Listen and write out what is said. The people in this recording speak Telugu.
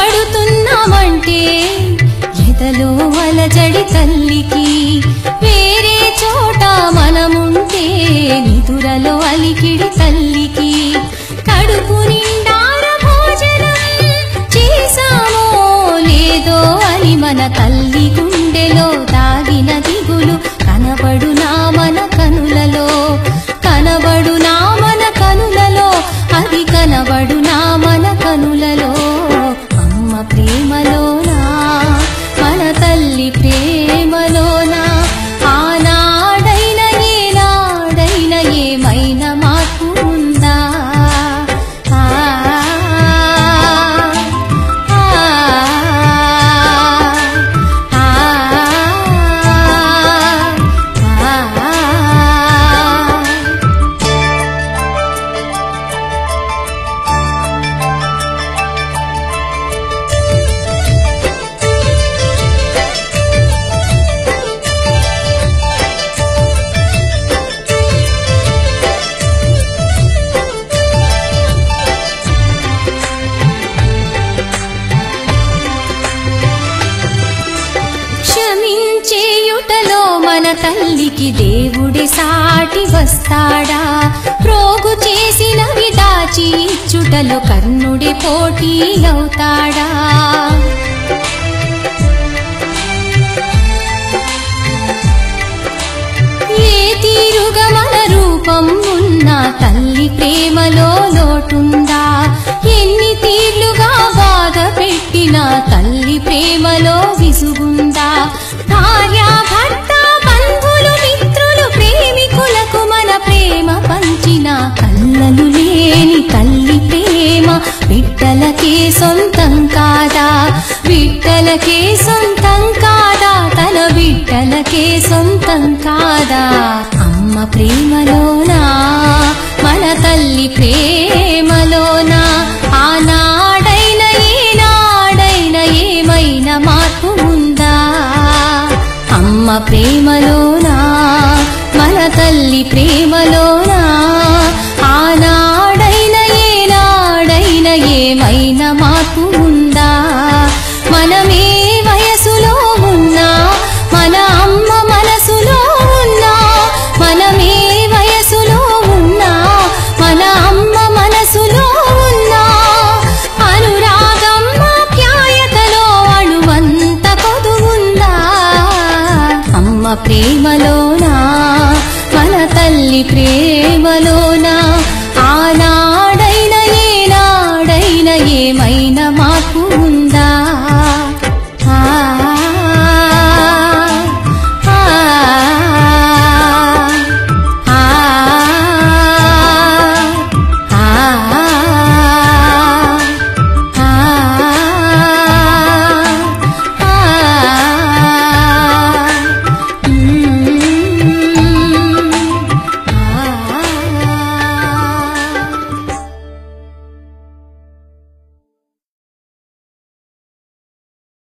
పడుతున్నామంటే ఎదలో అలజడి తల్లికి వేరే చోట మనముంటే నిదురలో అలికిడి తల్లికి కడుపు నిండార భోజనం చేశామో లేదో అని మన తల్లి గుండెలో దాగిన దిగులు కనబడునా మన కనులలో కనబడునా మన కనులలో అది కనబడునా మన కనులలో అమ్మ ప్రేమలోనా మన తల్లి ప్రేమలోనా ఆనాడైన ఏనాడైన ఏమైనా మార్పు ఉందా ఆ, ఆ, ఆ, ఆ. క్షమించేయుటలో మన తల్లికి దేవుడి సాటి వస్తాడా ప్రోగు చేసినవి దాచి ఇచ్చుటలో కర్ణుడి పోటీ అవుతాడా ఏ తీరుగా మన రూపం ఉన్న తల్లి ప్రేమలో లోటుందా ఎన్ని తీర్లుగా బాధ పెట్టిన తల్లి ప్రేమలో విసుగుందా భార్య భర్త బంధువులు మిత్రులు ప్రేమికులకు మన ప్రేమ పంచిన కళ్ళలు లేని తల్లి ప్రేమ బిడ్డలకే సొంతం కాదా బిడ్డలకే సొంతం కాదా తన బిడ్డలకే సొంతం కాదా అమ్మ ప్రేమలోనా మన తల్లి ప్రేమలోనా ఆనాడైన ఏనాడైన ఏమైనా మార్పు ఉందా అమ్మ ప్రేమలోనా మన తల్లి ప్రేమలోనా ఆనాడైన ఏనాడైన ఏమైనా మార్పు ఉందా మనమే